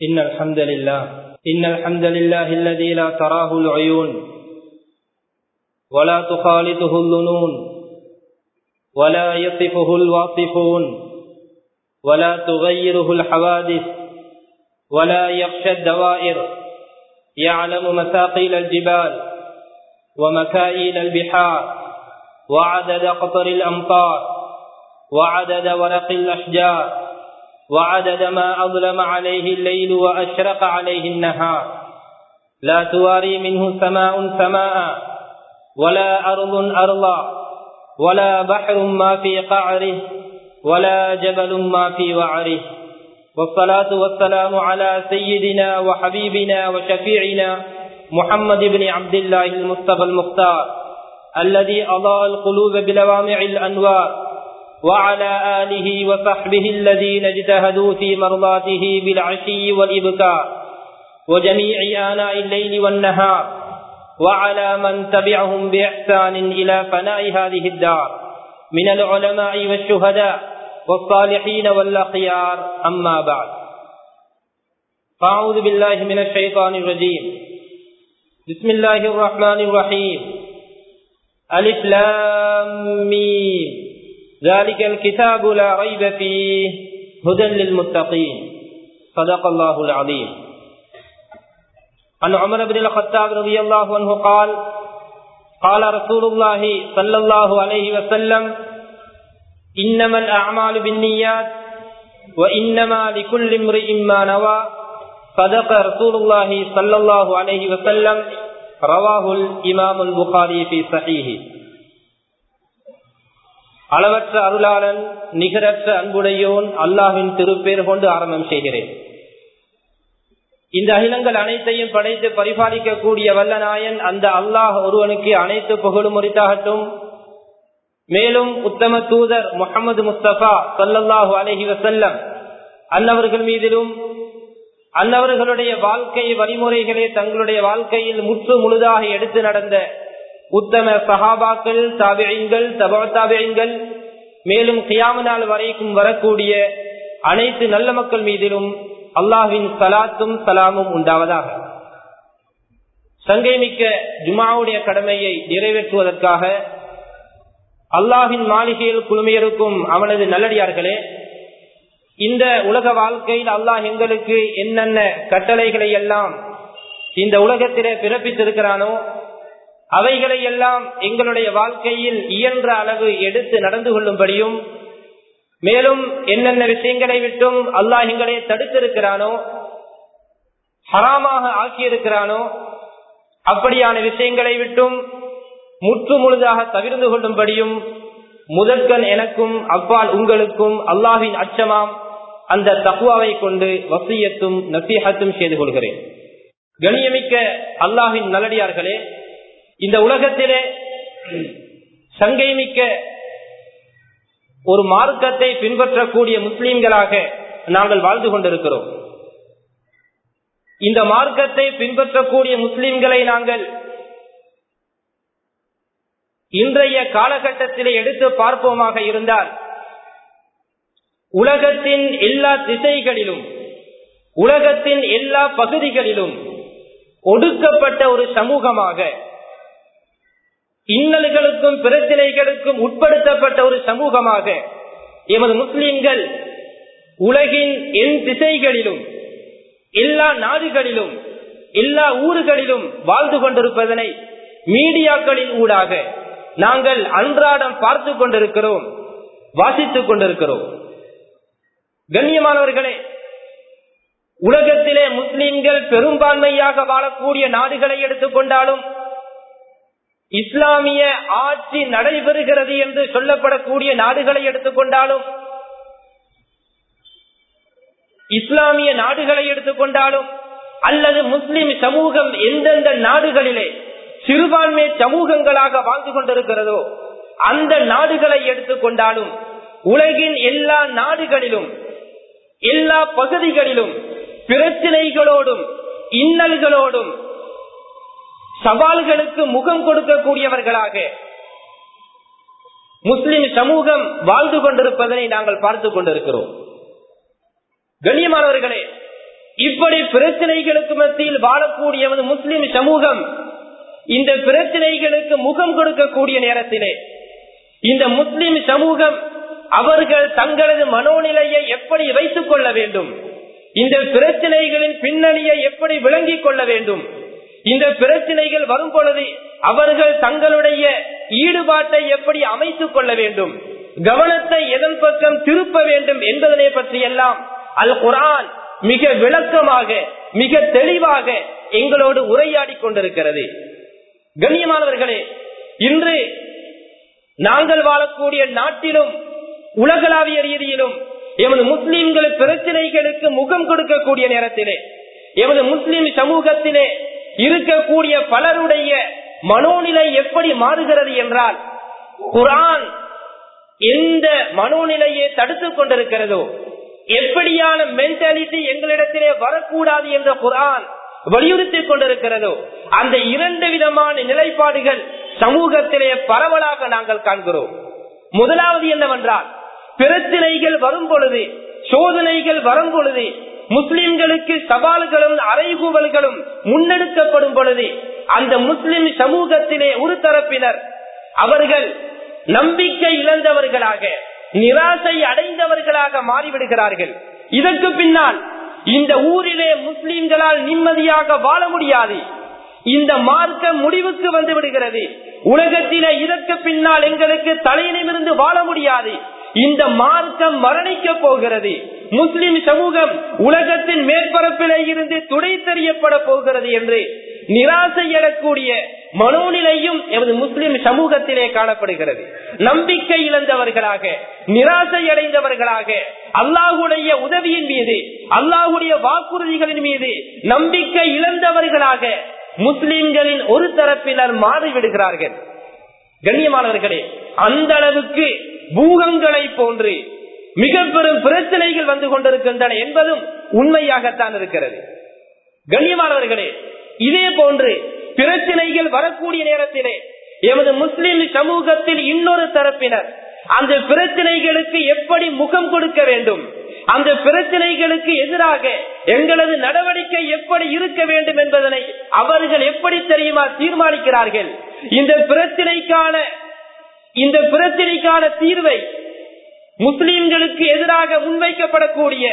إن الحمد لله إن الحمد لله الذي لا تراه العيون ولا تخالطه الظنون ولا يصفه الواصفون ولا تغيره الحوادث ولا يخشى الدوائر يعلم مثاقيل الجبال ومكائل البحار وعدد قطر الأمطار وعدد ورق الأشجار وعدد ما أظلم عليه الليل وأشرق عليه النهار لا تواري منه سماء سماء ولا أرض أرضا ولا بحر ما في قعره ولا جبل ما في وعره والصلاة والسلام على سيدنا وحبيبنا وشفيعنا محمد بن عبد الله المصطفى المختار الذي أضاء القلوب بلوامع الأنوار وعلى آله وصحبه الذين اجتهدوا في مرضاته بالعشي والإبكار وجميع آناء الليل والنهار وعلى من تبعهم بإحسان إلى فناء هذه الدار من العلماء والشهداء والصالحين والأخيار أما بعد فأعوذ بالله من الشيطان الرجيم بسم الله الرحمن الرحيم ألف لام ميم ذلك الكتاب لا ريب فيه هدى للمتقين صدق الله العظيم عن عمر بن الخطاب رضي الله عنه قال قال رسول الله صلى الله عليه وسلم إنما الأعمال بالنيات وإنما لكل امرئ ما نوى صدق رسول الله صلى الله عليه وسلم رواه الإمام البخاري في صحيحه அளவற்ற அருளாளன் நிகரற்ற அன்புடையோன் அல்லாஹின் திருப்பேர் கொண்டு ஆரம்பம் செய்கிறேன் இந்த அகிலங்கள் அனைத்தையும் படைத்து பரிபாலிக்கக்கூடிய வல்லநாயன் அந்த அல்லாஹ் ஒருவனுக்கு அனைத்து புகழும் உரித்தாகட்டும் மேலும் உத்தம தூதர் முகமது முஸ்தபா சல்லல்லாஹு அலஹி வசல்லம் அன்னவர்கள் மீதிலும் அன்னவர்களுடைய வாழ்க்கை வழிமுறைகளை தங்களுடைய வாழ்க்கையில் முற்று முழுதாக எடுத்து நடந்த உத்தம சஹாபாக்கள் தாபியங்கள் தபா தாபியங்கள் மேலும் கியாம நாள் வரைக்கும் வரக்கூடிய அனைத்து நல்ல மக்கள் மீதிலும் அல்லாஹின் சலாத்தும் சலாமும் உண்டாவதாக சங்கை மிக்க ஜுமாவுடைய கடமையை நிறைவேற்றுவதற்காக அல்லாஹின் மாளிகையில் குழுமையிருக்கும் அவனது நல்லடியார்களே இந்த உலக வாழ்க்கையில் அல்லாஹ் எங்களுக்கு என்னென்ன கட்டளைகளை எல்லாம் இந்த உலகத்திலே பிறப்பித்திருக்கிறானோ அவைகளை எல்லாம் எங்களுடைய வாழ்க்கையில் இயன்ற அளவு எடுத்து நடந்து கொள்ளும்படியும் மேலும் என்னென்ன விஷயங்களை விட்டும் அல்லாஹ் எங்களை தடுத்திருக்கிறானோ ஹராமாக ஆக்கியிருக்கிறானோ அப்படியான விஷயங்களை விட்டும் முற்று முழுதாக தவிர்ந்து கொள்ளும்படியும் முதற்கன் எனக்கும் அப்பால் உங்களுக்கும் அல்லாஹின் அச்சமாம் அந்த தக்குவாவை கொண்டு வசியத்தும் நசீகத்தும் செய்து கொள்கிறேன் கணியமிக்க அல்லாஹின் நல்லடியார்களே இந்த உலகத்திலே சங்கை மிக்க ஒரு மார்க்கத்தை பின்பற்றக்கூடிய முஸ்லீம்களாக நாங்கள் வாழ்ந்து கொண்டிருக்கிறோம் இந்த மார்க்கத்தை பின்பற்றக்கூடிய முஸ்லிம்களை நாங்கள் இன்றைய காலகட்டத்திலே எடுத்து பார்ப்போமாக இருந்தால் உலகத்தின் எல்லா திசைகளிலும் உலகத்தின் எல்லா பகுதிகளிலும் ஒடுக்கப்பட்ட ஒரு சமூகமாக இன்னல்களுக்கும் பிரச்சனைகளுக்கும் உட்படுத்தப்பட்ட ஒரு சமூகமாக எமது முஸ்லிம்கள் உலகின் என் திசைகளிலும் எல்லா நாடுகளிலும் எல்லா ஊர்களிலும் வாழ்ந்து கொண்டிருப்பதனை மீடியாக்களின் ஊடாக நாங்கள் அன்றாடம் பார்த்து கொண்டிருக்கிறோம் வாசித்துக் கொண்டிருக்கிறோம் கண்ணியமானவர்களே உலகத்திலே முஸ்லிம்கள் பெரும்பான்மையாக வாழக்கூடிய நாடுகளை எடுத்துக்கொண்டாலும் இஸ்லாமிய ஆட்சி நடைபெறுகிறது என்று சொல்லப்படக்கூடிய நாடுகளை எடுத்துக்கொண்டாலும் இஸ்லாமிய நாடுகளை எடுத்துக்கொண்டாலும் அல்லது முஸ்லிம் சமூகம் எந்தெந்த நாடுகளிலே சிறுபான்மை சமூகங்களாக வாழ்ந்து கொண்டிருக்கிறதோ அந்த நாடுகளை எடுத்துக்கொண்டாலும் உலகின் எல்லா நாடுகளிலும் எல்லா பகுதிகளிலும் பிரச்சனைகளோடும் இன்னல்களோடும் சவால்களுக்கு முகம் கொடுக்கக்கூடியவர்களாக முஸ்லிம் சமூகம் வாழ்ந்து கொண்டிருப்பதனை நாங்கள் பார்த்து கொண்டிருக்கிறோம் கண்ணியமானவர்களே இப்படி பிரச்சனைகளுக்கு மத்தியில் வாழக்கூடிய முஸ்லிம் சமூகம் இந்த பிரச்சனைகளுக்கு முகம் கொடுக்கக்கூடிய நேரத்திலே இந்த முஸ்லிம் சமூகம் அவர்கள் தங்களது மனோநிலையை எப்படி வைத்துக் கொள்ள வேண்டும் இந்த பிரச்சனைகளின் பின்னணியை எப்படி விளங்கிக் கொள்ள வேண்டும் இந்த பிரச்சனைகள் வரும் பொழுது அவர்கள் தங்களுடைய ஈடுபாட்டை எப்படி அமைத்துக் கொள்ள வேண்டும் கவனத்தை எதன் பக்கம் திருப்ப வேண்டும் என்பதனை பற்றி எல்லாம் அல் குரான் மிக விளக்கமாக மிக தெளிவாக எங்களோடு உரையாடி கொண்டிருக்கிறது கண்ணியமானவர்களே இன்று நாங்கள் வாழக்கூடிய நாட்டிலும் உலகளாவிய ரீதியிலும் எமது முஸ்லிம்கள் பிரச்சனைகளுக்கு முகம் கொடுக்கக்கூடிய நேரத்திலே எமது முஸ்லிம் சமூகத்திலே இருக்கக்கூடிய பலருடைய மனோநிலை எப்படி மாறுகிறது என்றால் குரான் எந்த மனோநிலையை தடுத்துக் கொண்டிருக்கிறதோ எப்படியான மென்டாலிட்டி எங்களிடத்திலே வரக்கூடாது என்ற குரான் வலியுறுத்திக் கொண்டிருக்கிறதோ அந்த இரண்டு விதமான நிலைப்பாடுகள் சமூகத்திலே பரவலாக நாங்கள் காண்கிறோம் முதலாவது என்னவென்றால் பிரச்சனைகள் வரும் பொழுது சோதனைகள் வரும் பொழுது முஸ்லிம்களுக்கு சவால்களும் அறைகூவல்களும் முன்னெடுக்கப்படும் பொழுது அந்த முஸ்லிம் சமூகத்திலே ஒரு தரப்பினர் அவர்கள் நம்பிக்கை இழந்தவர்களாக நிராசை அடைந்தவர்களாக மாறிவிடுகிறார்கள் இதற்கு பின்னால் இந்த ஊரிலே முஸ்லிம்களால் நிம்மதியாக வாழ முடியாது இந்த மார்க்கம் முடிவுக்கு வந்து விடுகிறது உலகத்திலே இதற்கு பின்னால் எங்களுக்கு தலையிலிருந்து வாழ முடியாது இந்த மார்க்கம் மரணிக்க போகிறது முஸ்லிம் சமூகம் உலகத்தின் மேற்பரப்பிலே இருந்து துடை தெரியப்பட போகிறது என்று நிராசையடக்கூடிய மனோநிலையும் எமது முஸ்லிம் சமூகத்திலே காணப்படுகிறது நம்பிக்கை இழந்தவர்களாக நிராசை அடைந்தவர்களாக அல்லாஹுடைய உதவியின் மீது அல்லாஹுடைய வாக்குறுதிகளின் மீது நம்பிக்கை இழந்தவர்களாக முஸ்லிம்களின் ஒரு தரப்பினர் மாறிவிடுகிறார்கள் கண்ணியமானவர்களே அந்த அளவுக்கு பூகங்களை போன்று மிக பெரும் பிரச்சனைகள் வந்து கொண்டிருக்கின்றன என்பதும் உண்மையாகத்தான் இருக்கிறது கண்ணியமானவர்களே இதே போன்று பிரச்சனைகள் வரக்கூடிய நேரத்திலே எமது முஸ்லிம் சமூகத்தில் இன்னொரு தரப்பினர் அந்த பிரச்சனைகளுக்கு எப்படி முகம் கொடுக்க வேண்டும் அந்த பிரச்சனைகளுக்கு எதிராக எங்களது நடவடிக்கை எப்படி இருக்க வேண்டும் என்பதனை அவர்கள் எப்படி தெரியுமா தீர்மானிக்கிறார்கள் இந்த பிரச்சனைக்கான இந்த பிரச்சனைக்கான தீர்வை முஸ்லிம்களுக்கு எதிராக முன்வைக்கப்படக்கூடிய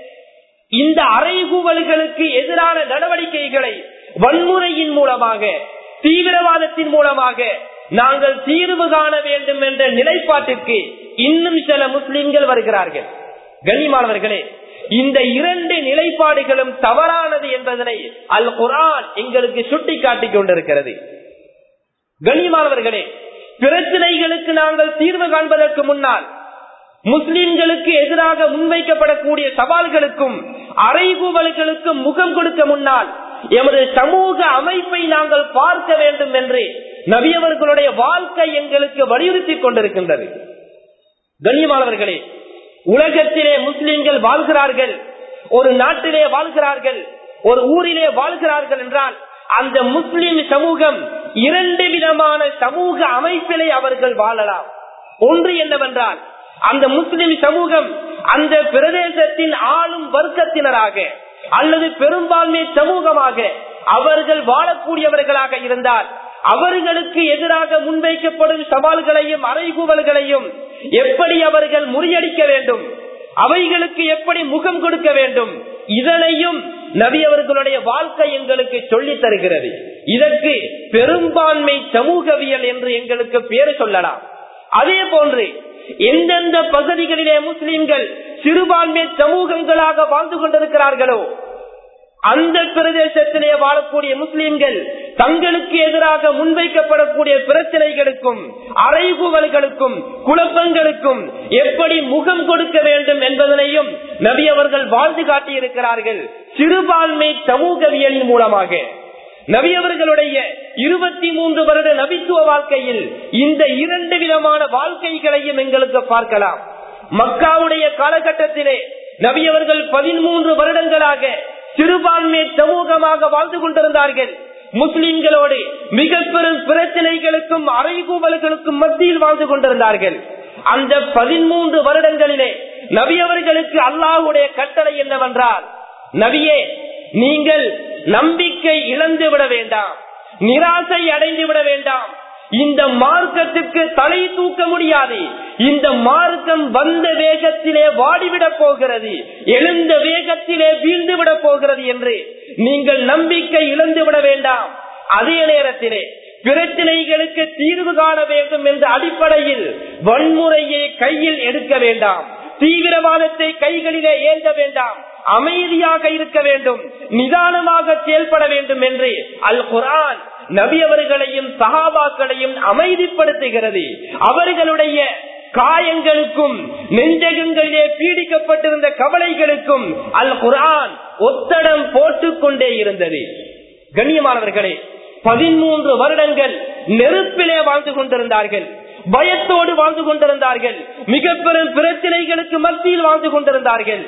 இந்த அறைகூவல்களுக்கு எதிரான நடவடிக்கைகளை வன்முறையின் மூலமாக தீவிரவாதத்தின் மூலமாக நாங்கள் தீர்வு காண வேண்டும் என்ற நிலைப்பாட்டிற்கு இன்னும் சில முஸ்லிம்கள் வருகிறார்கள் கண்ணியமானவர்களே இந்த இரண்டு நிலைப்பாடுகளும் தவறானது என்பதனை அல் குரான் எங்களுக்கு சுட்டி காட்டிக் கொண்டிருக்கிறது கண்ணியமானவர்களே பிரச்சனைகளுக்கு நாங்கள் தீர்வு காண்பதற்கு முன்னால் முஸ்லிம்களுக்கு எதிராக முன்வைக்கப்படக்கூடிய சவால்களுக்கும் அறைகூவல்களுக்கும் முகம் கொடுக்க முன்னால் எமது சமூக அமைப்பை நாங்கள் பார்க்க வேண்டும் என்று நபியவர்களுடைய வாழ்க்கை எங்களுக்கு வலியுறுத்தி கொண்டிருக்கின்றது கண்ணியமானவர்களே உலகத்திலே முஸ்லிம்கள் வாழ்கிறார்கள் ஒரு நாட்டிலே வாழ்கிறார்கள் ஒரு ஊரிலே வாழ்கிறார்கள் என்றால் அந்த முஸ்லிம் சமூகம் இரண்டு விதமான சமூக அமைப்பிலே அவர்கள் வாழலாம் ஒன்று என்னவென்றால் அந்த முஸ்லிம் சமூகம் அந்த பிரதேசத்தின் ஆளும் வர்க்கத்தினராக அல்லது பெரும்பான்மை சமூகமாக அவர்கள் வாழக்கூடியவர்களாக இருந்தால் அவர்களுக்கு எதிராக முன்வைக்கப்படும் சவால்களையும் அறைகூவல்களையும் எப்படி அவர்கள் முறியடிக்க வேண்டும் அவைகளுக்கு எப்படி முகம் கொடுக்க வேண்டும் இதனையும் நபி அவர்களுடைய வாழ்க்கை எங்களுக்கு சொல்லி தருகிறது இதற்கு பெரும்பான்மை சமூகவியல் என்று எங்களுக்கு பேரு சொல்லலாம் அதே போன்று எந்தெந்த பகுதிகளிலே முஸ்லிம்கள் சிறுபான்மை சமூகங்களாக வாழ்ந்து கொண்டிருக்கிறார்களோ அந்த பிரதேசத்திலே வாழக்கூடிய முஸ்லிம்கள் தங்களுக்கு எதிராக முன்வைக்கப்படக்கூடிய பிரச்சனைகளுக்கும் அறைகூவல்களுக்கும் குழப்பங்களுக்கும் எப்படி முகம் கொடுக்க வேண்டும் என்பதனையும் நபி அவர்கள் வாழ்ந்து காட்டியிருக்கிறார்கள் சிறுபான்மை சமூகவியலின் மூலமாக நபியவர்களுடைய இருபத்தி மூன்று வருட நபித்துவ வாழ்க்கையில் இந்த இரண்டு விதமான வாழ்க்கைகளையும் எங்களுக்கு பார்க்கலாம் மக்காவுடைய காலகட்டத்திலே நபியவர்கள் பதிமூன்று வருடங்களாக சிறுபான்மை சமூகமாக வாழ்ந்து கொண்டிருந்தார்கள் முஸ்லிம்களோடு மிக பெரும் பிரச்சனைகளுக்கும் அறைகூவல்களுக்கும் மத்தியில் வாழ்ந்து கொண்டிருந்தார்கள் அந்த பதிமூன்று வருடங்களிலே நபியவர்களுக்கு அல்லாஹுடைய கட்டளை என்னவென்றால் நபியே நீங்கள் நம்பிக்கை இழந்து விட வேண்டாம் நிராசை அடைந்து விட வேண்டாம் இந்த மார்க்கத்துக்கு தலை தூக்க முடியாது இந்த மார்க்கம் வந்த வேகத்திலே வாடிவிடப் போகிறது எழுந்த வேகத்திலே வீழ்ந்து விட போகிறது என்று நீங்கள் நம்பிக்கை இழந்து விட வேண்டாம் அதே நேரத்திலே பிரச்சனைகளுக்கு தீர்வு காண வேண்டும் என்ற அடிப்படையில் வன்முறையை கையில் எடுக்க வேண்டாம் தீவிரவாதத்தை கைகளிலே ஏந்த வேண்டாம் அமைதியாக இருக்க வேண்டும் நிதானமாக செயல்பட வேண்டும் என்று அல் குரான் நபி அவர்களையும் சகாபாக்களையும் அமைதிப்படுத்துகிறது அவர்களுடைய காயங்களுக்கும் நெஞ்சகங்களிலே பீடிக்கப்பட்டிருந்த கவலைகளுக்கும் அல் குரான் ஒத்தடம் போட்டுக் கொண்டே இருந்தது கண்ணியமானவர்களே பதிமூன்று வருடங்கள் நெருப்பிலே வாழ்ந்து கொண்டிருந்தார்கள் பயத்தோடு வாழ்ந்து கொண்டிருந்தார்கள் மிக பெரும் பிரச்சனைகளுக்கு மத்தியில் வாழ்ந்து கொண்டிருந்தார்கள்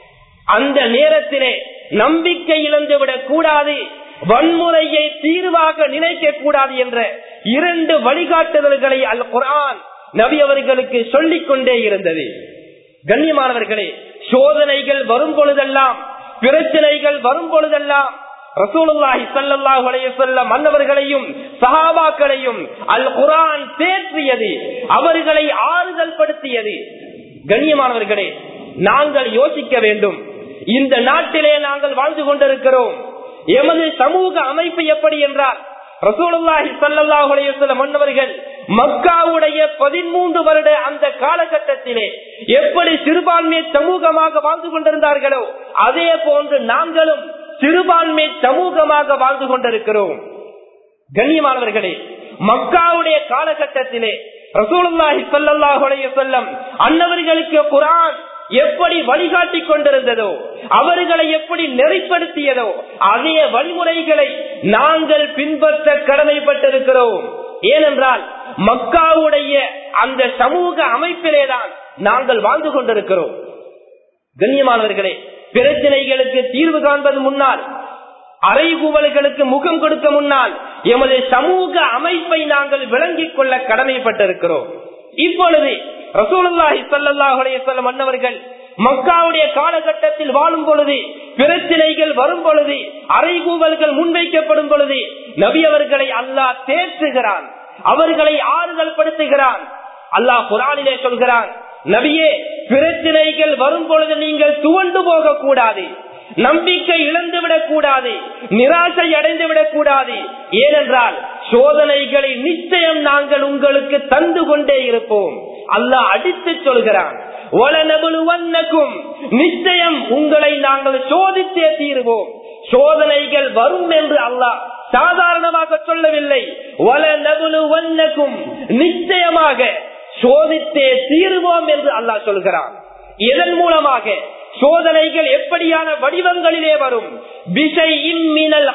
அந்த நேரத்திலே நம்பிக்கை இழந்துவிடக் கூடாது வன்முறையை தீர்வாக நினைக்க கூடாது என்ற இரண்டு வழிகாட்டுதல்களை அல் குரான் நபி அவர்களுக்கு சொல்லிக் கொண்டே இருந்தது கண்ணியமானவர்களே சோதனைகள் வரும் பொழுதெல்லாம் பிரச்சனைகள் வரும் பொழுதெல்லாம் ரசூலுல்லாஹி ஸல்லல்லாஹு அலைஹி வஸல்லம் மன்னவர்களையும் சஹாபாக்களையும் அல் குர்ஆன் தேற்றியது அவர்களை ஆறுதல் படுத்தியது கண்ணியமானவர்களே நாங்கள் யோசிக்க வேண்டும் இந்த நாட்டிலே நாங்கள் வாழ்ந்து கொண்டிருக்கிறோம் எமது சமூக அமைப்பு எப்படி என்றால் ரசூலுல்லாஹி ஸல்லல்லாஹு அலைஹி வஸல்லம் மன்னவர்கள் மக்காவுடைய பதிமூன்று வருட அந்த காலகட்டத்திலே எப்படி சிறுபான்மை சமூகமாக வாழ்ந்து கொண்டிருந்தார்களோ அதே போன்று நாங்களும் சிறுபான்மை சமூகமாக வாழ்ந்து கொண்டிருக்கிறோம் கண்ணியமானவர்களே மக்காவுடைய காலகட்டத்திலே ரசூலுல்லாஹி ஸல்லல்லாஹு அலைஹி வஸல்லம் அன்னவர்களுக்கு குர்ஆன் எப்படி வழிகாட்டி கொண்டிருந்ததோ அவர்களை எப்படி நெறிப்படுத்தியதோ அதே வழிமுறைகளை நாங்கள் பின்பற்ற கடமைப்பட்டிருக்கிறோம் ஏனென்றால் மக்காவுடைய அந்த சமூக அமைப்பிலேதான் நாங்கள் வாழ்ந்து கொண்டிருக்கிறோம் கண்ணியமானவர்களே பிரச்சனைகளுக்கு தீர்வு காண்பது முன்னால் அறைகூவல்களுக்கு முகம் கொடுக்க முன்னால் எமது சமூக அமைப்பை நாங்கள் விளங்கிக் கொள்ள கடமைப்பட்டிருக்கிறோம் இப்பொழுது ரசூலுல்லாஹி ஸல்லல்லாஹு அலைஹி வஸல்லம் அன்னவர்கள் மக்காவுடைய காலகட்டத்தில் வாழும் பொழுது பிரச்சனைகள் வரும் பொழுது அறைகூவல்கள் முன்வைக்கப்படும் பொழுது நபி அவர்களை அல்லாஹ் தேற்றுகிறான் அவர்களை ஆறுதல் படுத்துகிறான் அல்லாஹ் குரானிலே சொல்கிறான் நபியே பிரச்சனைகள் வரும் பொழுது நீங்கள் துவண்டு போக கூடாது நம்பிக்கை இழந்து விடக் கூடாது நிராசை அடைந்து விடக் கூடாது ஏனென்றால் சோதனைகளை நிச்சயம் நாங்கள் உங்களுக்கு தந்து கொண்டே இருப்போம் அல்லாஹ் அடித்து சொல்கிறான் ஒலநபுலுவன்னக்கும் நிச்சயம் உங்களை நாங்கள் சோதித்தே தீருவோம் சோதனைகள் வரும் என்று அல்லாஹ் சாதாரணமாக சொல்லவில்லை ஒலநபுலுவன்னக்கும் நிச்சயமாக சோதித்தே தீருவோம் என்று அல்லாஹ் சொல்கிறான் இதன் மூலமாக சோதனைகள் எப்படியான வடிவங்களிலே வரும் விஷை இம்மினல்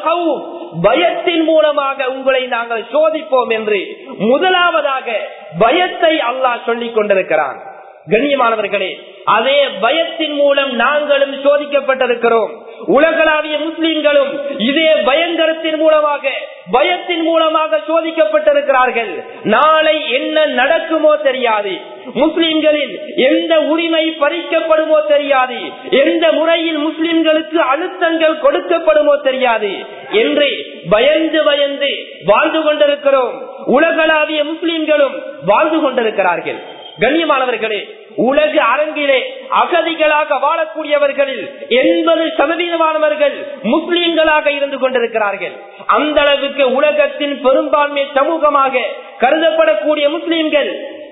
பயத்தின் மூலமாக உங்களை நாங்கள் சோதிப்போம் என்று முதலாவதாக பயத்தை அல்லாஹ் சொல்லிக் கொண்டிருக்கிறான் கண்ணியமானவர்களே அதே பயத்தின் மூலம் நாங்களும் சோதிக்கப்பட்டிருக்கிறோம் உலகளாவிய முஸ்லிம்களும் இதே பயங்கரத்தின் மூலமாக பயத்தின் மூலமாக சோதிக்கப்பட்டிருக்கிறார்கள் நாளை என்ன நடக்குமோ தெரியாது முஸ்லிம்களின் எந்த உரிமை பறிக்கப்படுமோ தெரியாது எந்த முறையில் முஸ்லிம்களுக்கு அழுத்தங்கள் கொடுக்கப்படுமோ தெரியாது என்று பயந்து பயந்து வாழ்ந்து கொண்டிருக்கிறோம் உலகளாவிய முஸ்லிம்களும் வாழ்ந்து கொண்டிருக்கிறார்கள் கண்ணியமானவர்களே உலக அரங்கிலே அகதிகளாக வாழக்கூடியவர்களில் எண்பது சதவீதமானவர்கள் முஸ்லிம்களாக இருந்து கொண்டிருக்கிறார்கள் அந்த அளவுக்கு உலகத்தின் பெரும்பான்மை சமூகமாக கருதப்படக்கூடிய முஸ்லிம்கள்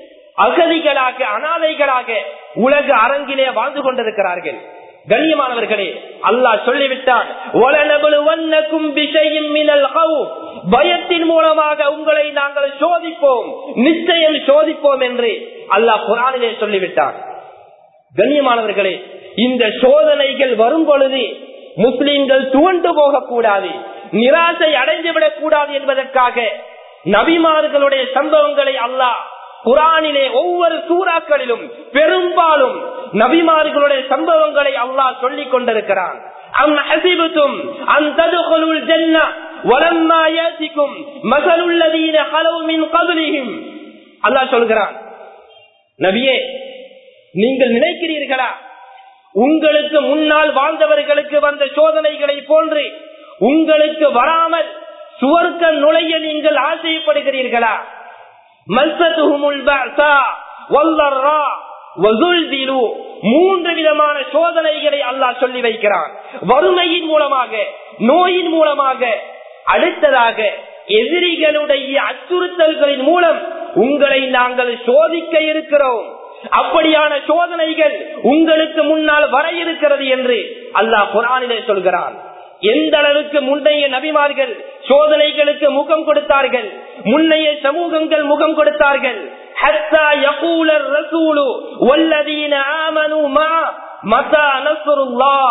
அகதிகளாக அனாதைகளாக உலக அரங்கிலே வாழ்ந்து கொண்டிருக்கிறார்கள் கண்ணியமானவர்களே அல்லாஹ் சொல்லிவிட்டான் பயத்தின் மூலமாக உங்களை நாங்கள் சோதிப்போம் நிச்சயம் சோதிப்போம் என்று அல்லாஹ் குரானிலே சொல்லிவிட்டான் கண்ணியமானவர்களே இந்த சோதனைகள் வரும் பொழுது முஸ்லிம்கள் துவண்டு போகக்கூடாது நிராசை அடைந்துவிடக் கூடாது என்பதற்காக நபிமார்களுடைய சம்பவங்களை அல்லாஹ் குரானிலே ஒவ்வொரு சூறாக்களிலும் பெரும்பாலும் நபிமார்களுடைய சம்பவங்களை அல்லாஹ் சொல்லிக் கொண்டிருக்கிறான் أم حسبتم أن تدخلوا الجنة ولما يأتكم مثل الذين خلوا من قبلهم அல்லாஹ் சொல்கிறான் நபியே நீங்கள் நினைக்கிறீர்களா உங்களுக்கு முன்னால் வாழ்ந்தவர்களுக்கு வந்த சோதனைகளை போன்று உங்களுக்கு வராமல் சுவர்க்க நுழைய நீங்கள் ஆசைப்படுகிறீர்களா மல்சத்துஹுமுல் பஅஸா வல்லர்ரா வஸுல்திலு மூன்று விதமான சோதனைகளை அல்லாஹ் சொல்லி வைக்கிறான் வறுமையின் மூலமாக நோயின் மூலமாக அடுத்ததாக எதிரிகளுடைய அச்சுறுத்தல்களின் மூலம் உங்களை நாங்கள் சோதிக்க இருக்கிறோம் அப்படியான சோதனைகள் உங்களுக்கு முன்னால் வர இருக்கிறது என்று அல்லாஹ் குரானிலே சொல்கிறான் எந்த அளவுக்கு முன்னைய நபிமார்கள் சோதனைகளுக்கு முகம் கொடுத்தார்கள் முன்னைய சமூகங்கள் முகம் கொடுத்தார்கள் حتى يقول الرسول والذين آمنوا معه متى نصر الله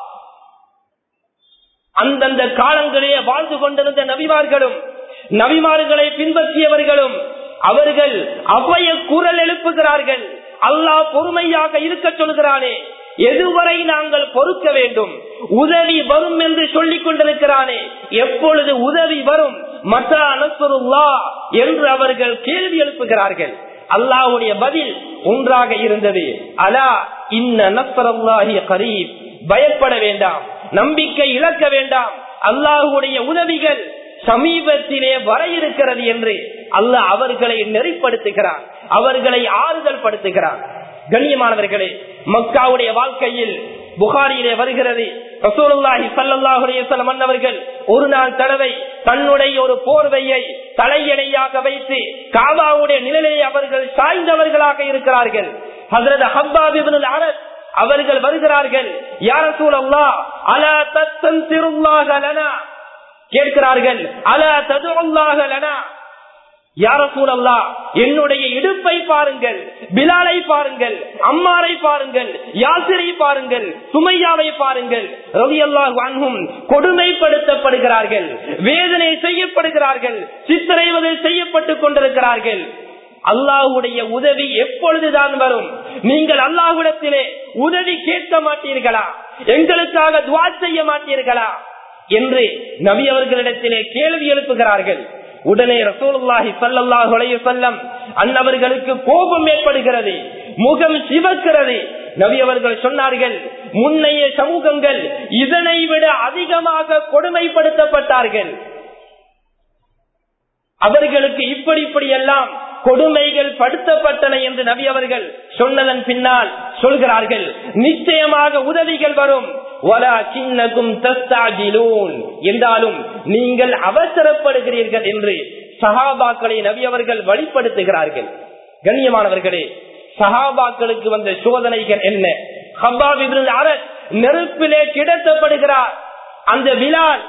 அந்தந்த காலங்களிலே வாழ்ந்து கொண்டிருந்த நபிமார்களும் நபிமார்களை பின்பற்றியவர்களும் அவர்கள் அவைய குரல் எழுப்புகிறார்கள் அல்லாஹ் பொறுமையாக இருக்க சொல்கிறானே எதுவரை நாங்கள் பொறுக்க வேண்டும் உதவி வரும் என்று சொல்லிக் கொண்டிருக்கிறானே எப்பொழுது உதவி வரும் மற்ற அனசுருல்லா என்று அவர்கள் கேள்வி எழுப்புகிறார்கள் அல்லாஹுடைய பதில் ஒன்றாக இருந்தது அலா இன்ன நஸ்ரல்லாஹி கரீப் பயப்பட வேண்டாம் நம்பிக்கை இழக்க வேண்டாம் அல்லாஹுடைய உதவிகள் சமீபத்திலே வர இருக்கிறது என்று அல்லாஹ் அவர்களை நெறிப்படுத்துகிறார் அவர்களை ஆறுதல் படுத்துகிறார் கண்ணியமானவர்களே மக்காவுடைய வாழ்க்கையில் புகாரியிலே வருகிறது ரசூலுல்லாஹி ஸல்லல்லாஹு அலைஹி வஸல்லம் அன்னவர்கள் ஒரு நாள் தடவை தன்னுடைய ஒரு போர்வையை தலையணையாக வைத்து காபாவுடைய நிழலை அவர்கள் சாய்ந்தவர்களாக இருக்கிறார்கள் ஹஜ்ரத் ஹப்பாப் இப்னு அரஸ் அவர்கள் வருகிறார்கள் யார சூழல்லா அலா தத்தன் திருல்லாக லனா கேட்கிறார்கள் அலா ததுல்லாக லனா யார சூழல்லா என்னுடைய இடுப்பை பாருங்கள் பிலாலை பாருங்கள் அம்மாரை பாருங்கள் யாசிரை பாருங்கள் சுமையாவை பாருங்கள் ரவி அல்லாஹ் வாங்கும் கொடுமைப்படுத்தப்படுகிறார்கள் வேதனை செய்யப்படுகிறார்கள் சித்திரைவதில் செய்யப்பட்டுக் கொண்டிருக்கிறார்கள் அல்லாஹுடைய உதவி எப்பொழுதுதான் வரும் நீங்கள் அல்லாஹுடத்திலே உதவி கேட்க மாட்டீர்களா எங்களுக்காக துவா செய்ய மாட்டீர்களா என்று நபி அவர்களிடத்திலே கேள்வி எழுப்புகிறார்கள் உடனே ரசூலுல்லாஹி ஸல்லல்லாஹு அலைஹி வஸல்லம் அன்னவர்களுக்கு கோபம் ஏற்படுகிறது முகம் சிவக்கிறது நபி அவர்கள் சொன்னார்கள் முன்னைய சமூகங்கள் இதனை விட அதிகமாக கொடுமைப்படுத்தப்பட்டார்கள் அவர்களுக்கு இப்படி இப்படி எல்லாம் கொடுமைகள் படுத்தப்பட்டன என்று நபி அவர்கள் சொன்னதன் பின்னால் சொல்கிறார்கள் நிச்சயமாக உதவிகள் வரும் என்றாலும் நீங்கள் அவசரப்படுகிறீர்கள் என்று சஹாபாக்களை நபி அவர்கள் வழிப்படுத்துகிறார்கள் கண்ணியமானவர்களே சஹாபாக்களுக்கு வந்த சோதனைகள் என்ன ஹப்பாப் அரசு நெருப்பிலே கிடத்தப்படுகிறார் அந்த விழால்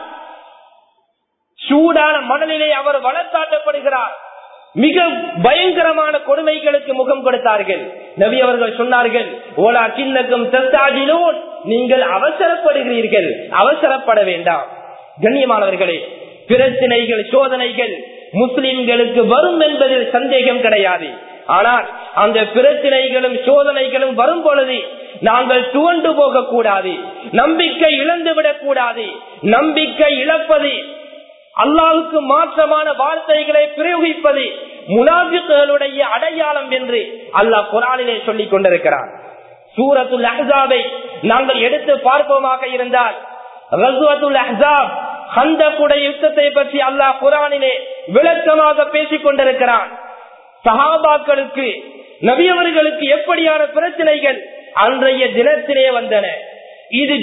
சூடான மணலிலே அவர் வளர்த்தாட்டப்படுகிறார் மிக பயங்கரமான கொடுமைகளுக்கு முகம் கொடுத்தார்கள் நபி அவர்கள் சொன்னார்கள் ஓலா கிண்ணக்கும் தஸ்தாஜிலோன் நீங்கள் அவசரப்படுகிறீர்கள் அவசரப்பட வேண்டாம் கண்ணியமானவர்களே பிரச்சனைகள் சோதனைகள் முஸ்லிம்களுக்கு வரும் என்பதில் சந்தேகம் கிடையாது ஆனால் அந்த பிரச்சனைகளும் சோதனைகளும் வரும் பொழுது நாங்கள் துவண்டு போக கூடாது நம்பிக்கை இழந்து விடக் கூடாது நம்பிக்கை இழப்பது அல்லாவுக்கு மாற்றமான வார்த்தைகளை பிரயோகிப்பது முனாபிகளுடைய அடையாளம் என்று அல்லாஹ் குரானிலே சொல்லிக் கொண்டிருக்கிறார் சூரத்துல் அஹாபை நாங்கள் எடுத்து பார்ப்போமாக இருந்தால் ரசுவத்துல் அஹாப் ஹந்தக்குடைய யுத்தத்தை பற்றி அல்லாஹ் குரானிலே விளக்கமாக பேசிக் கொண்டிருக்கிறான் சஹாபாக்களுக்கு நபியவர்களுக்கு எப்படியான பிரச்சனைகள் அன்றைய தினத்திலே வந்தன இது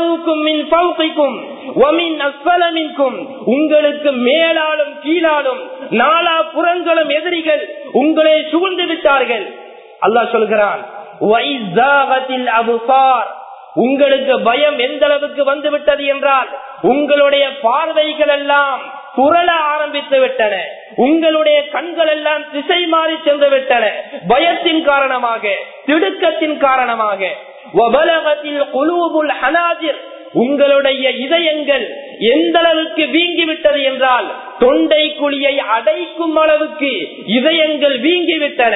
உங்களுக்கு மேலாலும் கீழாலும் நாலா புறங்களும் எதிரிகள் உங்களை சூழ்ந்து விட்டார்கள் அல்லாஹ் சொல்கிறான் உங்களுக்கு பயம் எந்த அளவுக்கு வந்து விட்டது என்றால் உங்களுடைய பார்வைகள் எல்லாம் புரள ஆரம்பித்து விட்டன உங்களுடைய கண்கள் எல்லாம் திசை மாறி சென்று விட்டன பயத்தின் காரணமாக திடுக்கத்தின் காரணமாக உங்களுடைய இதயங்கள் எந்த அளவுக்கு வீங்கிவிட்டது என்றால் தொண்டை குழியை அடைக்கும் அளவுக்கு இதயங்கள் வீங்கிவிட்டன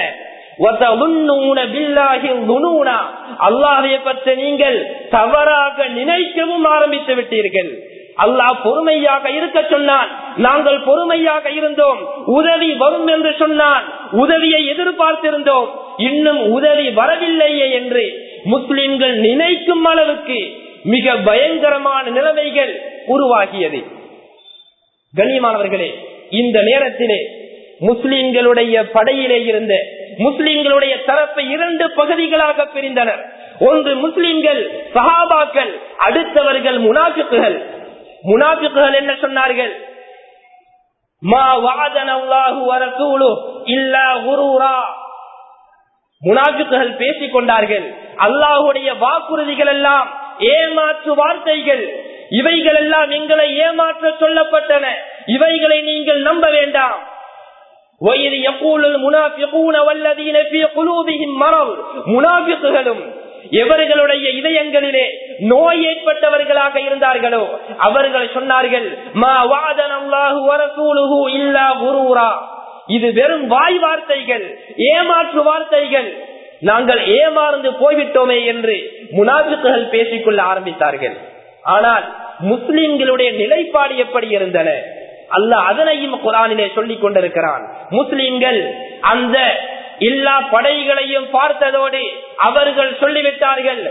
அல்லாஹை பற்றி நீங்கள் தவறாக நினைக்கவும் ஆரம்பித்து விட்டீர்கள் அல்லாஹ் பொறுமையாக இருக்க சொன்னான் நாங்கள் பொறுமையாக இருந்தோம் உதவி வரும் என்று சொன்னான் உதவியை எதிர்பார்த்திருந்தோம் இன்னும் உதவி வரவில்லையே என்று முஸ்லிம்கள் நினைக்கும் அளவுக்கு மிக பயங்கரமான நிலைமைகள் உருவாகியது கண்ணியமானவர்களே இந்த நேரத்திலே முஸ்லிம்களுடைய படையிலே இருந்த முஸ்லிம்களுடைய தரப்பை இரண்டு பகுதிகளாக பிரிந்தனர் ஒன்று முஸ்லிம்கள் சஹாபாக்கள் அடுத்தவர்கள் முனாஃபிக்குகள் முனாஃபிக்குகள் என்ன சொன்னார்கள் மா வாதன அல்லாஹு வரசூலு இல்லா குரூரா முனாஃபிக்குகள் பேசிக் கொண்டார்கள் அல்லாஹுடைய வாக்குறுதிகள் எல்லாம் ஏமாற்று வார்த்தைகள் இவைகள் எல்லாம் எங்களை ஏமாற்ற சொல்லப்பட்டன இவைகளை நீங்கள் நம்ப வேண்டாம் وَإِذْ يَقُولُ الْمُنَافِقُونَ وَالَّذِينَ فِي قُلُوبِهِمْ مَرَضٌ முனாஃபிக்குகளும் எவர்களுடைய இதயங்களிலே நோய் ஏற்பட்டவர்களாக இருந்தார்களோ அவர்கள் சொன்னார்கள் மா வாதன் அல்லாஹு வரசூலுஹு இல்லா குரூரா இது வெறும் வாய் வார்த்தைகள் ஏமாற்று வார்த்தைகள் நாங்கள் ஏமாறந்து போய்விட்டோமே என்று முனாஃபிக்குகள் பேசிக்கொள்ள ஆரம்பித்தார்கள் ஆனால் முஸ்லிம்களுடைய நிலைப்பாடு எப்படி இருந்தன அல்ல அதனையும் குரானிலே சொல்லிக் கொண்டிருக்கிறான் முஸ்லிம்கள் அந்த எல்லா படைகளையும் பார்த்ததோடு அவர்கள் சொல்லிவிட்டார்கள்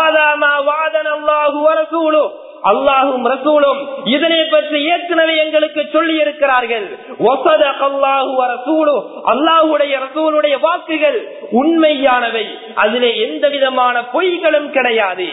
அல்லாஹும் ரசூலும் இதனை பற்றி ஏற்கனவே எங்களுக்கு சொல்லி இருக்கிறார்கள் அல்லாஹுடைய ரசூலுடைய வாக்குகள் உண்மையானவை அதிலே எந்த விதமான பொய்களும் கிடையாது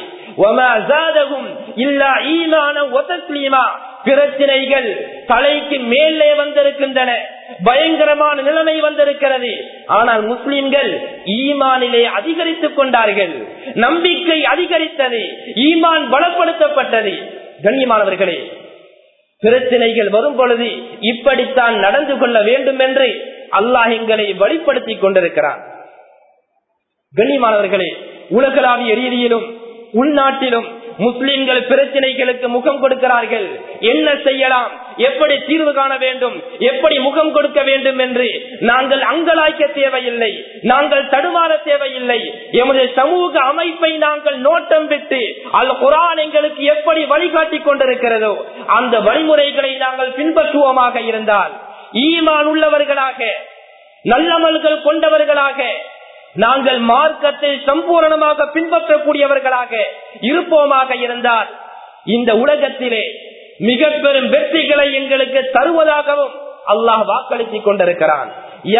பிரச்சனைகள் தலைக்கு மேலே வந்திருக்கின்றன பயங்கரமான நிலைமை வந்திருக்கிறது ஆனால் முஸ்லிம்கள் ஈமானிலே அதிகரித்துக் கொண்டார்கள் நம்பிக்கை அதிகரித்தது ஈமான் பலப்படுத்தப்பட்டது கண்ணியமானவர்களே பிரச்சனைகள் வரும் பொழுது இப்படித்தான் நடந்து கொள்ள வேண்டும் என்று அல்லாஹ் எங்களை வழிப்படுத்திக் கொண்டிருக்கிறார் கண்ணியமானவர்களே உலகளாவிய ரீதியிலும் உள்நாட்டிலும் முஸ்லிம்கள் பிரச்சனைகளுக்கு முகம் கொடுக்கிறார்கள் என்ன செய்யலாம் எப்படி தீர்வு காண வேண்டும் எப்படி முகம் கொடுக்க வேண்டும் என்று நாங்கள் அங்கலாய்க்க தேவையில்லை நாங்கள் தடுமாற தேவையில்லை எமது சமூக அமைப்பை நாங்கள் நோட்டம் விட்டு அல் குரான் எங்களுக்கு எப்படி வழிகாட்டி கொண்டிருக்கிறதோ அந்த வழிமுறைகளை நாங்கள் பின்பற்றுவோமாக இருந்தால் ஈமான் உள்ளவர்களாக நல்லமல்கள் கொண்டவர்களாக நாங்கள் மார்க்கத்தை சம்பூரணமாக பின்பற்றக்கூடியவர்களாக இருப்போமாக இருந்தால் இந்த உலகத்திலே மிக பெரும் வெற்றிகளை எங்களுக்கு தருவதாகவும் அல்லாஹ் வாக்களித்துக் கொண்டிருக்கிறான்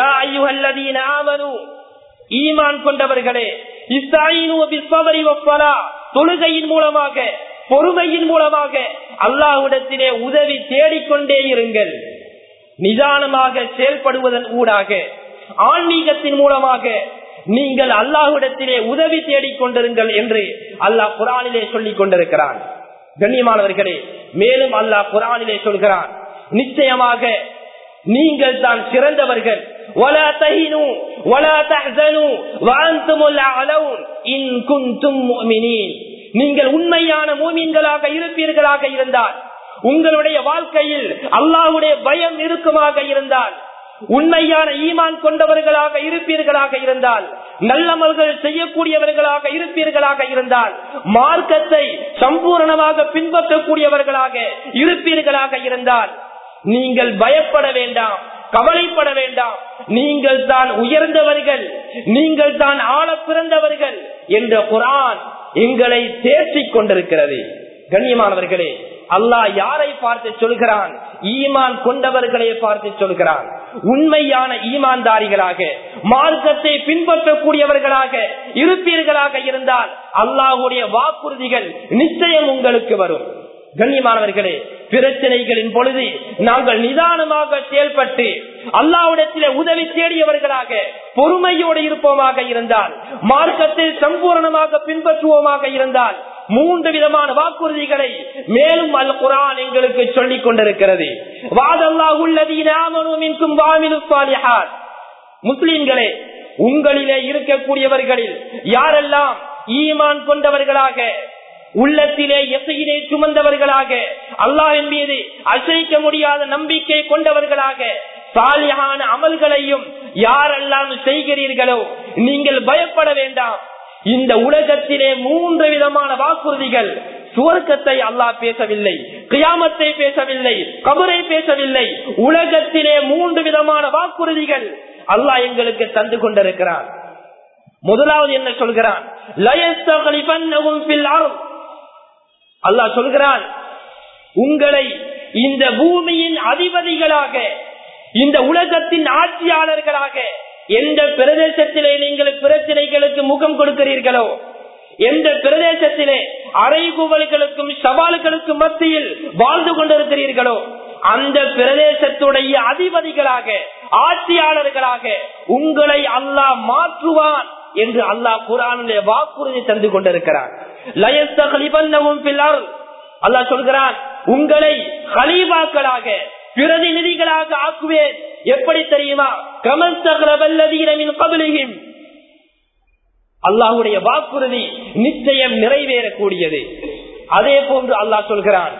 ஈமான் கொண்டவர்களே தொழுகையின் மூலமாக பொறுமையின் மூலமாக அல்லாஹ்விடத்திலே உதவி தேடிக்கொண்டே இருங்கள் நிதானமாக செயல்படுவதன் ஊடாக ஆன்மீகத்தின் மூலமாக நீங்கள் அல்லாஹ்விடத்திலே உதவி தேடிக் கொண்டிருங்கள் என்று அல்லாஹ் குரானிலே சொல்லிக் கொண்டிருக்கிறான் கண்ணியமானவர்களே மேலும் அல்லாஹ் குரானிலே சொல்கிறான் நிச்சயமாக நீங்கள் தான் சிறந்தவர்கள் ولا تهنوا ولا تحزنوا وانتم الاعلون ان كنتم مؤمنين நீங்கள் உண்மையான மூமின்களாக இருப்பீர்களாக இருந்தால் உங்களுடைய வாழ்க்கையில் அல்லாஹ்வுடைய பயம் இருக்குமாக இருந்தால் உண்மையான ஈமான் கொண்டவர்களாக இருப்பீர்களாக இருந்தால் நல்லமல்கள் செய்யக்கூடியவர்களாக இருப்பீர்களாக இருந்தால் மார்க்கத்தை சம்பூரணமாக பின்பற்றக்கூடியவர்களாக இருப்பீர்களாக இருந்தால் நீங்கள் பயப்பட வேண்டாம் கவலைப்பட வேண்டாம் நீங்கள் தான் உயர்ந்தவர்கள் நீங்கள் தான் ஆள பிறந்தவர்கள் என்ற குரான் எங்களை தேர்ச்சிக் கொண்டிருக்கிறது கண்ணியமானவர்களே அல்லாஹ் யாரை பார்த்து சொல்கிறான் ஈமான் கொண்டவர்களை பார்த்து சொல்கிறான் உண்மையான ஈமான்தாரிகளாக மார்க்கத்தை பின்பற்றக்கூடியவர்களாக இருப்பீர்களாக இருந்தால் அல்லாஹுடைய வாக்குறுதிகள் நிச்சயம் உங்களுக்கு வரும் கண்ணியமானவர்களே பிரச்சனைகளின் பொழுது நாங்கள் நிதானமாக செயல்பட்டு அல்லாவிடத்திலே உதவி தேடியவர்களாக பொறுமையோடு இருப்போமாக இருந்தால் மார்க்கத்தை சம்பூர்ணமாக பின்பற்றுவோமாக இருந்தால் மூன்று விதமான வாக்குறுதிகளை மேலும் அல் குரான் எங்களுக்கு சொல்லிக் கொண்டிருக்கிறது முஸ்லிம்களே உங்களிலே இருக்கக்கூடியவர்களில் யாரெல்லாம் ஈமான் கொண்டவர்களாக உள்ளத்திலே எசையினை சுமந்தவர்களாக அல்லாஹின் மீது அசைக்க முடியாத நம்பிக்கை கொண்டவர்களாக சாலியான அமல்களையும் யாரெல்லாம் செய்கிறீர்களோ நீங்கள் பயப்பட வேண்டாம் இந்த உலகத்திலே மூன்று விதமான வாக்குறுதிகள் சுவர்க்கத்தை அல்லாஹ் பேசவில்லை கியாமத்தை பேசவில்லை கபரை பேசவில்லை உலகத்திலே மூன்று விதமான வாக்குறுதிகள் அல்லாஹ் எங்களுக்கு தந்து கொண்டிருக்கிறார் முதலாவது என்ன சொல்கிறான் அல்லாஹ் சொல்கிறான் உங்களை இந்த பூமியின் அதிபதிகளாக இந்த உலகத்தின் ஆட்சியாளர்களாக எந்த பிரதேசத்திலே நீங்கள் பிரச்சனைகளுக்கு முகம் கொடுக்கிறீர்களோ எந்த பிரதேசத்திலே அறைகூவல்களுக்கும் சவால்களுக்கும் மத்தியில் வாழ்ந்து கொண்டிருக்கிறீர்களோ அந்த பிரதேசத்துடைய அதிபதிகளாக ஆட்சியாளர்களாக உங்களை அல்லாஹ் மாற்றுவான் என்று அல்லாஹ் குரானுடைய வாக்குறுதி தந்து கொண்டிருக்கிறான் அல்லாஹ் சொல்கிறான் உங்களை ஹலீபாக்களாக பிரதிநிதிகளாக ஆக்குவேன் எப்படி தெரியுமா கமல் தகவல்லதீரமின் கபலிகின் அல்லாஹுடைய வாக்குறுதி நிச்சயம் நிறைவேறக்கூடியது அதே போன்று அல்லாஹ் சொல்கிறான்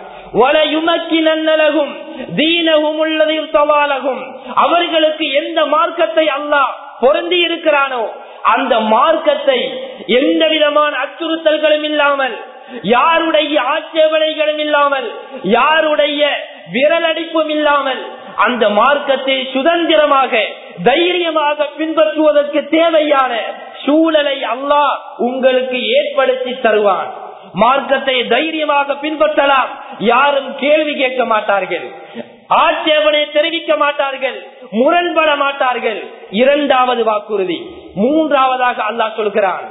அவர்களுக்கு எந்த மார்க்கத்தை அல்லாஹ் பொருந்தி இருக்கிறானோ அந்த மார்க்கத்தை எந்த விதமான அச்சுறுத்தல்களும் இல்லாமல் யாருடைய ஆட்சேபனைகளும் இல்லாமல் யாருடைய விரலடிப்பும் இல்லாமல் அந்த மார்க்கத்தை சுதந்திரமாக தைரியமாக பின்பற்றுவதற்கு தேவையான சூழலை அல்லாஹ் உங்களுக்கு ஏற்படுத்தி தருவான் மார்க்கத்தை தைரியமாக பின்பற்றலாம் யாரும் கேள்வி கேட்க மாட்டார்கள் ஆட்சேபனை தெரிவிக்க மாட்டார்கள் முரண்பட மாட்டார்கள் இரண்டாவது வாக்குறுதி மூன்றாவதாக அல்லாஹ் சொல்கிறான்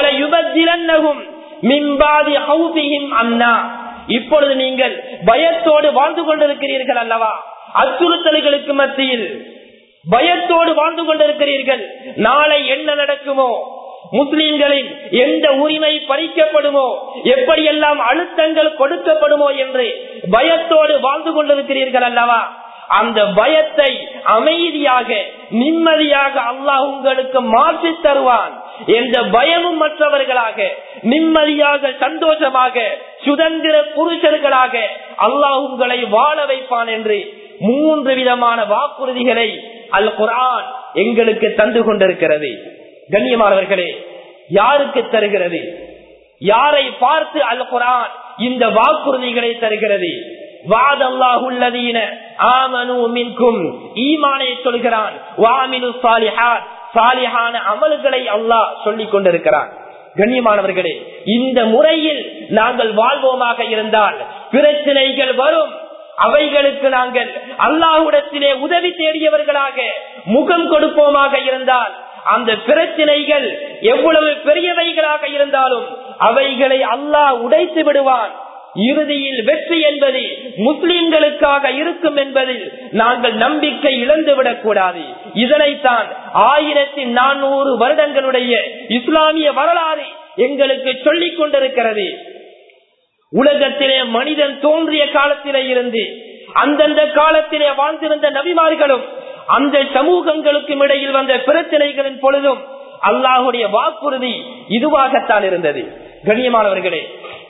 அண்ணா இப்பொழுது நீங்கள் பயத்தோடு வாழ்ந்து கொண்டிருக்கிறீர்கள் அல்லவா அச்சுறுத்தல்களுக்கு மத்தியில் பயத்தோடு வாழ்ந்து கொண்டிருக்கிறீர்கள் நாளை என்ன நடக்குமோ முஸ்லிம்களின் எந்த உரிமை பறிக்கப்படுமோ எப்படியெல்லாம் அழுத்தங்கள் கொடுக்கப்படுமோ என்று பயத்தோடு வாழ்ந்து கொண்டிருக்கிறீர்கள் அல்லவா அந்த பயத்தை அமைதியாக நிம்மதியாக அல்லாஹ் உங்களுக்கு மாற்றி தருவான் எந்த பயமும் மற்றவர்களாக நிம்மதியாக சந்தோஷமாக சுதந்திர புருஷர்களாக அல்லாஹ் உங்களை வாழ வைப்பான் என்று மூன்று விதமான வாக்குறுதிகளை அல் குரான் எங்களுக்கு தந்து கொண்டிருக்கிறது கண்ணியமானவர்களே யாருக்கு தருகிறது யாரை பார்த்து அல் குரான் இந்த வாக்குறுதிகளை தருகிறது வாதல்லாஹுல்லதீன ஆமனு மின்கும் ஈமானை சொல்கிறான் வாமினு சாலிஹான் சாலிஹான அமல்களை அல்லாஹ் சொல்லிக் கொண்டிருக்கிறான் கண்ணியமானவர்களே இந்த முறையில் நாங்கள் வாழ்வோமாக இருந்தால் பிரச்சனைகள் வரும் அவைகளுக்கு நாங்கள் அல்லாஹுடத்திலே உதவி தேடியவர்களாக முகம் கொடுப்போமாக இருந்தால் அந்த பிரச்சனைகள் எவ்வளவு பெரியவைகளாக இருந்தாலும் அவைகளை அல்லாஹ் உடைத்து விடுவான் இறுதியில் வெற்றி என்பது முஸ்லிம்களுக்காக இருக்கும் என்பதில் நாங்கள் நம்பிக்கை இழந்துவிடக் கூடாது இதனைத்தான் ஆயிரத்தி நானூறு வருடங்களுடைய இஸ்லாமிய வரலாறு எங்களுக்கு சொல்லிக் கொண்டிருக்கிறது உலகத்திலே மனிதன் தோன்றிய காலத்திலே இருந்து அந்தந்த காலத்திலே வாழ்ந்திருந்த நபிமார்களும் அந்த சமூகங்களுக்கும் இடையில் வந்த பிரச்சனைகளின் பொழுதும் அல்லாஹுடைய வாக்குறுதி இதுவாகத்தான் இருந்தது கண்ணியமானவர்களே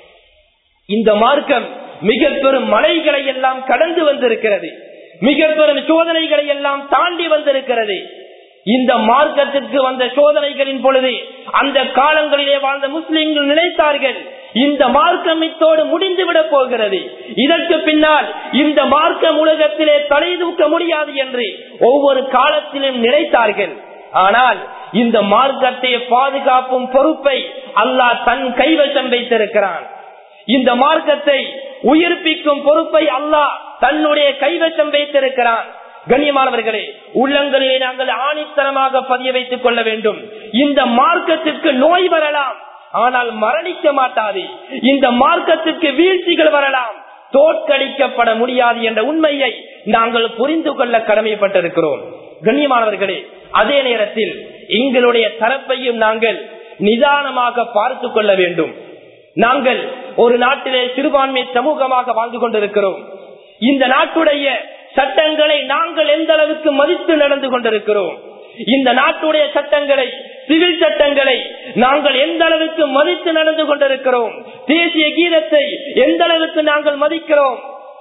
இந்த மார்க்கம் மிக பெரும் மலைகளை எல்லாம் கடந்து வந்திருக்கிறது மிக பெரும் சோதனைகளை எல்லாம் தாண்டி வந்திருக்கிறது இந்த மார்க்கத்திற்கு வந்த சோதனைகளின் பொழுது அந்த காலங்களிலே வாழ்ந்த முஸ்லிம்கள் நினைத்தார்கள் இந்த மார்க்கம் இத்தோடு முடிந்துவிடப் போகிறது இதற்கு பின்னால் இந்த மார்க்கம் உலகத்திலே தலை தூக்க முடியாது என்று ஒவ்வொரு காலத்திலும் நினைத்தார்கள் ஆனால் இந்த மார்க்கத்தை பாதுகாப்பும் பொறுப்பை அல்லாஹ் தன் கைவசம் வைத்திருக்கிறான் இந்த மார்க்கத்தை உயிர்ப்பிக்கும் பொறுப்பை அல்லாஹ் தன்னுடைய கைவசம் வைத்திருக்கிறான் கண்ணியமானவர்களே உள்ளங்களிலே நாங்கள் ஆணித்தனமாக பதிய வைத்துக் கொள்ள வேண்டும் இந்த மார்க்கத்திற்கு நோய் வரலாம் ஆனால் மரணிக்க மாட்டாது இந்த மார்க்கத்திற்கு வீழ்ச்சிகள் வரலாம் தோற்கடிக்கப்பட முடியாது என்ற உண்மையை நாங்கள் புரிந்து கொள்ள கடமைப்பட்டிருக்கிறோம் கண்ணியமானவர்களே அதே நேரத்தில் எங்களுடைய தரப்பையும் நாங்கள் நிதானமாக பார்த்து கொள்ள வேண்டும் நாங்கள் ஒரு நாட்டிலே சிறுபான்மை சமூகமாக வாழ்ந்து கொண்டிருக்கிறோம் இந்த நாட்டுடைய சட்டங்களை நாங்கள் எந்த அளவுக்கு மதித்து நடந்து கொண்டிருக்கிறோம் இந்த நாட்டுடைய சட்டங்களை சிவில் சட்டங்களை நாங்கள் எந்த அளவுக்கு மதித்து நடந்து கொண்டிருக்கிறோம் தேசிய கீதத்தை எந்த அளவுக்கு நாங்கள் மதிக்கிறோம்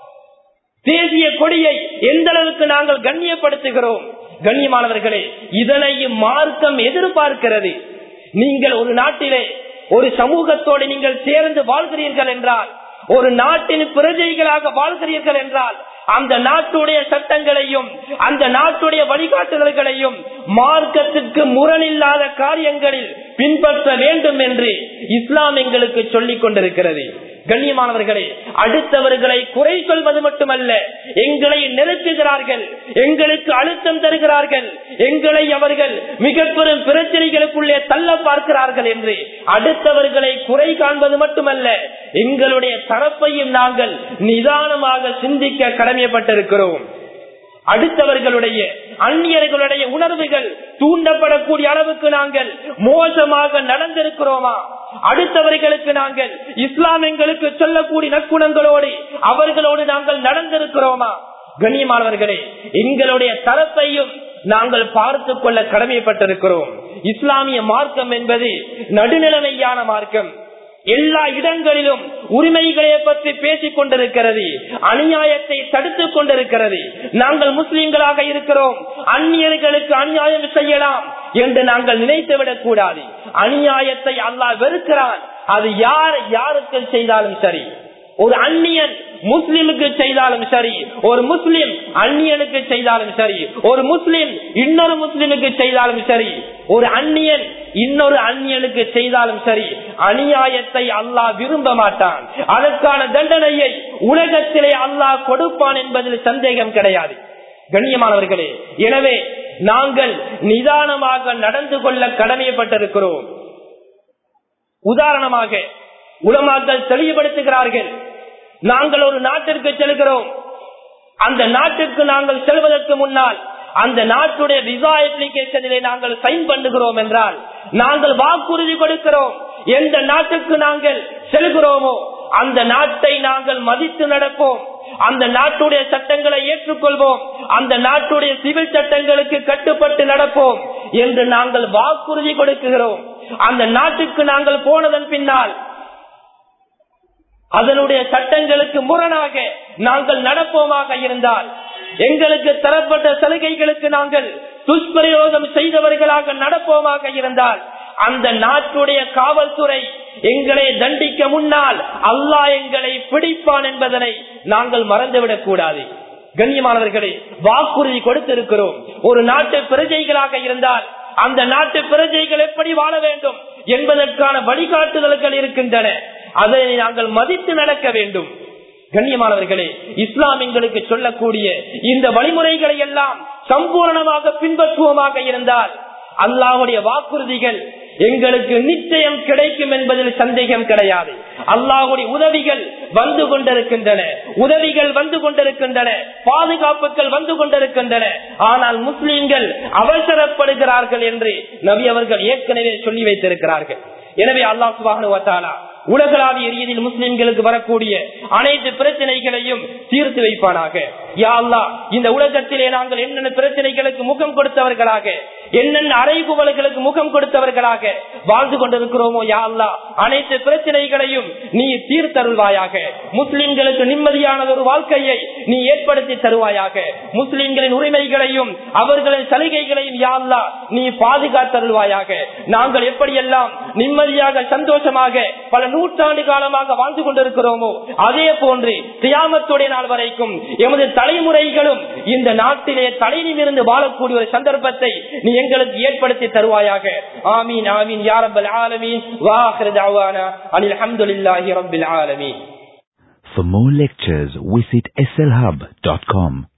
தேசிய கொடியை எந்த அளவுக்கு நாங்கள் கண்ணியப்படுத்துகிறோம் கண்ணியமானவர்களே இதனையும் மார்க்கம் எதிர்பார்க்கிறது நீங்கள் ஒரு நாட்டிலே ஒரு சமூகத்தோடு நீங்கள் சேர்ந்து வாழ்கிறீர்கள் என்றால் ஒரு நாட்டின் பிரஜைகளாக வாழ்கிறீர்கள் என்றால் அந்த நாட்டுடைய சட்டங்களையும் அந்த நாட்டுடைய வழிகாட்டுதல்களையும் மார்க்கத்துக்கு முரணில்லாத காரியங்களில் பின்பற்ற வேண்டும் என்று இஸ்லாம் எங்களுக்கு சொல்லிக் கொண்டிருக்கிறது கண்ணியமானவர்களே அடுத்தவர்களை குறை சொல்வது மட்டுமல்ல எங்களை நிறுத்துகிறார்கள் எங்களுக்கு அழுத்தம் தருகிறார்கள் எங்களை அவர்கள் மிக பெரும் பிரச்சனைகளுக்குள்ளே தள்ள பார்க்கிறார்கள் என்று அடுத்தவர்களை குறை காண்பது மட்டுமல்ல எங்களுடைய தரப்பையும் நாங்கள் நிதானமாக சிந்திக்க கடமைப்பட்டிருக்கிறோம் அடுத்தவர்களுடைய அந்நியர்களுடைய உணர்வுகள் தூண்டப்படக்கூடிய அளவுக்கு நாங்கள் மோசமாக நடந்திருக்கிறோமா அடுத்தவர்களுக்கு நாங்கள் இஸ்லாம் எங்களுக்கு சொல்லக்கூடிய நற்குணங்களோடு அவர்களோடு நாங்கள் நடந்திருக்கிறோமா கண்ணியமானவர்களே எங்களுடைய தரப்பையும் நாங்கள் பார்த்து கொள்ள கடமைப்பட்டிருக்கிறோம் இஸ்லாமிய மார்க்கம் என்பது நடுநிலைமையான மார்க்கம் எல்லா இடங்களிலும் உரிமைகளை பற்றி பேசிக் கொண்டிருக்கிறது அநியாயத்தை தடுத்துக் கொண்டிருக்கிறது நாங்கள் முஸ்லிம்களாக இருக்கிறோம் அந்நியர்களுக்கு அநியாயம் செய்யலாம் என்று நாங்கள் நினைத்துவிடக் கூடாது அநியாயத்தை அல்லாஹ் வெறுக்கிறான் அது யார் யாருக்கு செய்தாலும் சரி ஒரு அந்நியன் முஸ்லிமுக்கு செய்தாலும் சரி ஒரு முஸ்லிம் அந்நியனுக்கு செய்தாலும் சரி ஒரு முஸ்லிம் இன்னொரு முஸ்லிமுக்கு செய்தாலும் சரி ஒரு அந்நியன் இன்னொரு அந்நியனுக்கு செய்தாலும் சரி அநியாயத்தை அல்லாஹ் விரும்ப மாட்டான் அதற்கான தண்டனையை உலகத்திலே அல்லாஹ் கொடுப்பான் என்பதில் சந்தேகம் கிடையாது கண்ணியமானவர்களே எனவே நாங்கள் நிதானமாக நடந்து கொள்ள கடமைப்பட்டிருக்கிறோம் உதாரணமாக உலமாக்கள் தெளிவுபடுத்துகிறார்கள் நாங்கள் ஒரு நாட்டிற்கு செல்கிறோம் அந்த நாட்டிற்கு நாங்கள் செல்வதற்கு முன்னால் அந்த நாட்டுடைய விசா அப்ளிகேஷனிலே நாங்கள் சைன் பண்ணுகிறோம் என்றால் நாங்கள் வாக்குறுதி கொடுக்கிறோம் எந்த நாட்டுக்கு நாங்கள் செல்கிறோமோ அந்த நாட்டை நாங்கள் மதித்து நடப்போம் அந்த நாட்டுடைய சட்டங்களை ஏற்றுக்கொள்வோம் அந்த நாட்டுடைய சிவில் சட்டங்களுக்கு கட்டுப்பட்டு நடப்போம் என்று நாங்கள் வாக்குறுதி கொடுக்குகிறோம் அந்த நாட்டுக்கு நாங்கள் போனதன் பின்னால் அதனுடைய சட்டங்களுக்கு முரணாக நாங்கள் நடப்போமாக இருந்தால் எங்களுக்கு தரப்பட்ட சலுகைகளுக்கு நாங்கள் துஷ்பிரயோகம் செய்தவர்களாக நடப்போமாக இருந்தால் அந்த நாட்டுடைய காவல்துறை எங்களை தண்டிக்க முன்னால் அல்லாஹ் எங்களை பிடிப்பான் என்பதனை நாங்கள் மறந்துவிடக் கூடாது கண்ணியமானவர்களே வாக்குறுதி கொடுத்திருக்கிறோம் ஒரு நாட்டு பிரஜைகளாக இருந்தால் அந்த நாட்டு பிரஜைகள் எப்படி வாழ வேண்டும் என்பதற்கான வழிகாட்டுதல்கள் இருக்கின்றன அதை நாங்கள் மதித்து நடக்க வேண்டும் கண்ணியமானவர்களே இஸ்லாம் எங்களுக்கு சொல்லக்கூடிய இந்த வழிமுறைகளை எல்லாம் சம்பூர்ணமாக பின்பற்றுவோமாக இருந்தால் அல்லாஹுடைய வாக்குறுதிகள் எங்களுக்கு நிச்சயம் கிடைக்கும் என்பதில் சந்தேகம் கிடையாது அல்லாஹுடைய உதவிகள் வந்து கொண்டிருக்கின்றன உதவிகள் வந்து கொண்டிருக்கின்றன பாதுகாப்புகள் வந்து கொண்டிருக்கின்றன ஆனால் முஸ்லிம்கள் அவசரப்படுகிறார்கள் என்று நபி அவர்கள் ஏற்கனவே சொல்லி வைத்திருக்கிறார்கள் எனவே அல்லாஹ் சுபானுவத்தாலா உலகளாவிய ரீதியில் முஸ்லிம்களுக்கு வரக்கூடிய அனைத்து பிரச்சனைகளையும் தீர்த்து வைப்பானாக யா அல்லா இந்த உலகத்திலே நாங்கள் என்னென்ன பிரச்சனைகளுக்கு முகம் கொடுத்தவர்களாக என்னென்ன அறைகுவல்களுக்கு முகம் கொடுத்தவர்களாக வாழ்ந்து கொண்டிருக்கிறோமோ யா அல்லா அனைத்து பிரச்சனைகளையும் நீ தீர்த்தருள்வாயாக முஸ்லிம்களுக்கு நிம்மதியான ஒரு வாழ்க்கையை நீ ஏற்படுத்தி தருவாயாக முஸ்லிம்களின் உரிமைகளையும் அவர்களின் சலுகைகளையும் யா அல்லா நீ பாதுகாத்தருள்வாயாக நாங்கள் எப்படியெல்லாம் நிம்மதியாக சந்தோஷமாக பல நூற்றாண்டு காலமாக வாழ்ந்து கொண்டிருக்கிறோமோ அதே போன்று தியாமத்துடைய நாள் வரைக்கும் எமது தலைமுறைகளும் இந்த நாட்டிலே தலையிலிருந்து வாழக்கூடிய ஒரு சந்தர்ப்பத்தை நீ எங்களுக்கு ஏற்படுத்தி தருவாயாக ஆமீன் ஆமீன் யாரபல் ஆலமீன் வாஹிர் தாவானா அனில் அஹமதுல்லாஹி ரபில் ஆலமீன் For more lectures, visit slhub.com.